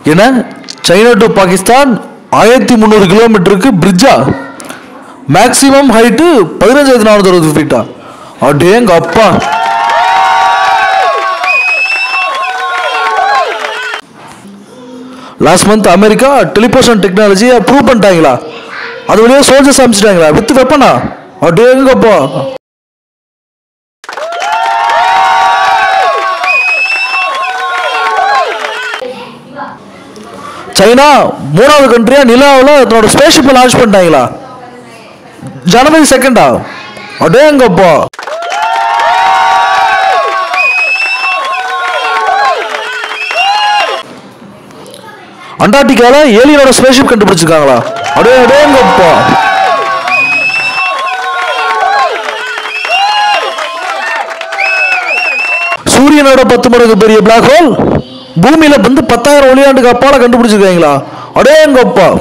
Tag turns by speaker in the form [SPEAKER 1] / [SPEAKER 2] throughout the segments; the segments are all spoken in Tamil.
[SPEAKER 1] என்ன சைனா டு பாகிஸ்தான் ஆயிரத்தி முந்நூறு கிலோமீட்டருக்கு பிரிட்ஜா மேக்ஸிமம் ஹைட்டு பதினஞ்சாயிரத்தி நானூற்றி அறுபது ஃபீட்டா அடேங்க அப்பா லாஸ்ட் மந்த் அமெரிக்கா டெலிபோஷன் டெக்னாலஜியை ப்ரூவ் பண்ணிட்டாங்களா அது வழியாக சோல்ஜர்ஸ் அனுப்பிச்சிட்டாங்களா வித் வெப்பனா அடேங்கப்பா சைனா மூணாவது கண்ட்ரியா நிலாவில் தன்னோட ஸ்பேஸ்ஷிப்பை லான்ச் பண்ணிட்டாங்களா ஜனவரி செகண்டா அடேங்கப்பா அண்டார்டிகால ஏலியனோட ஸ்பேஸ்ஷிப் கண்டுபிடிச்சிருக்காங்களா அடே அடேங்கப்பா சூரியனோட பத்து மடங்கு பெரிய பிளாக் ஹோல் பூமியில வந்து பத்தாயிரம் ஒளியாண்டுக்கு அப்பால கண்டுபிடிச்சிருக்காங்களா அடேங்கப்பா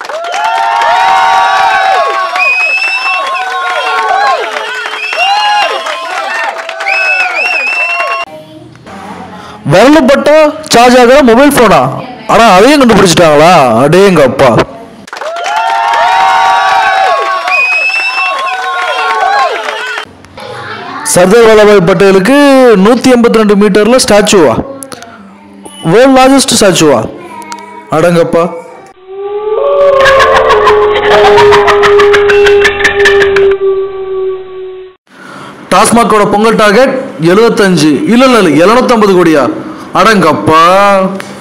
[SPEAKER 1] விரலுப்பட்டா சார்ஜ் ஆகிற மொபைல் போனா ஆனா அதையும் கண்டுபிடிச்சிட்டாங்களா அடேங்கப்பா சர்தார் வல்லபாய் பட்டேலுக்கு நூற்றி எண்பத்தி ரெண்டு மீட்டரில் ஸ்டாச்சுவா வேர்ல்ட் லார்ஜஸ்ட் ஸ்டாச்சுவா அடங்கப்பா டாஸ்மாகோட பொங்கல் டார்கெட் எழுபத்தஞ்சு இல்லை இல்லை எழுநூத்தம்பது கோடியா அடங்கப்பா